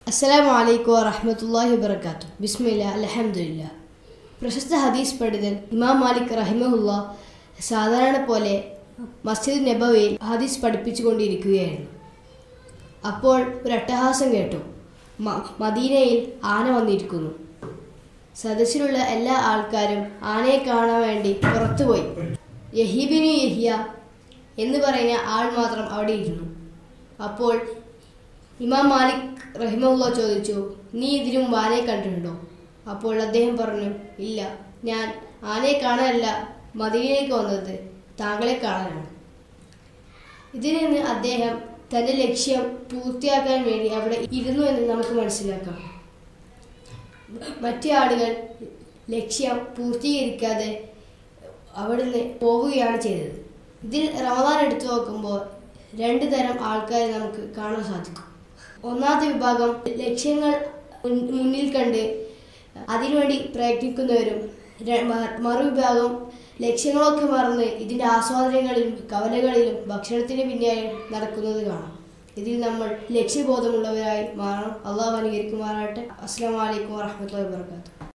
അസ്സലാമു അലൈക്കും വറഹ്മത്തുള്ളാഹി വബറകാതുഹു ബിസ്മില്ല അൽഹംദുലില്ല പ്രശസ്ത ഹദീസ് പണ്ഡിതൻ ഇമാം മാലിക് റഹിമഹുല്ല സാധാരണ പോലെ മസ്ജിദ് നബവിയിൽ ഹദീസ് പഠിപ്പിച്ചുകൊണ്ടിരിക്കുകയായിരുന്നു അപ്പോൾ ഒരു അട്ടഹാസം കേട്ടു മ- മദീനയിൽ ആന വന്നിരിക്കുന്നു സദസ്സിലുള്ള എല്ലാ ആൾക്കാരും ആനയെ കാണാൻ വേണ്ടി പുറത്തുപോയി യഹീബിനു യഹിയ എന്ന് പറയുന്ന ആൾ മാത്രം അവിടെ ഇരുന്നു അപ്പോൾ ഇമാം മാലിക് റഹിമുള്ള ചോദിച്ചു നീ ഇതിനു മുമ്പ് ആനയെ കണ്ടിട്ടുണ്ടോ അപ്പോൾ അദ്ദേഹം പറഞ്ഞു ഇല്ല ഞാൻ ആനയെ കാണാനല്ല മദീനയിലേക്ക് വന്നത് താങ്കളെ കാണാനാണ് ഇതിൽ നിന്ന് അദ്ദേഹം തൻ്റെ ലക്ഷ്യം പൂർത്തിയാക്കാൻ വേണ്ടി അവിടെ ഇരുന്നു എന്ന് നമുക്ക് മനസ്സിലാക്കാം മറ്റു ആളുകൾ ലക്ഷ്യം പൂർത്തീകരിക്കാതെ അവിടുന്ന് പോവുകയാണ് ചെയ്തത് ഇതിൽ റമദാൻ എടുത്തു നോക്കുമ്പോൾ രണ്ട് തരം ആൾക്കാരെ നമുക്ക് കാണാൻ സാധിക്കും ഒന്നാമത്തെ വിഭാഗം ലക്ഷ്യങ്ങൾ മുൻ- മുന്നിൽ കണ്ട് അതിനുവേണ്ടി പ്രയത്നിക്കുന്നവരും ര- മ- മറുവിഭാഗം ലക്ഷ്യങ്ങളൊക്കെ മറന്ന് ഇതിൻ്റെ ആസ്വാദനങ്ങളിലും കവലകളിലും ഭക്ഷണത്തിന് പിന്നാലെ നടക്കുന്നത് കാണാം ഇതിൽ നമ്മൾ ലക്ഷ്യബോധമുള്ളവരായി മാറണം അള്ളാഹു അനുകരിക്കുമാറാട്ടെ അസ്സാം വലൈക്കും വാഹമത്തല്ലാ വാബർക്കാത്തു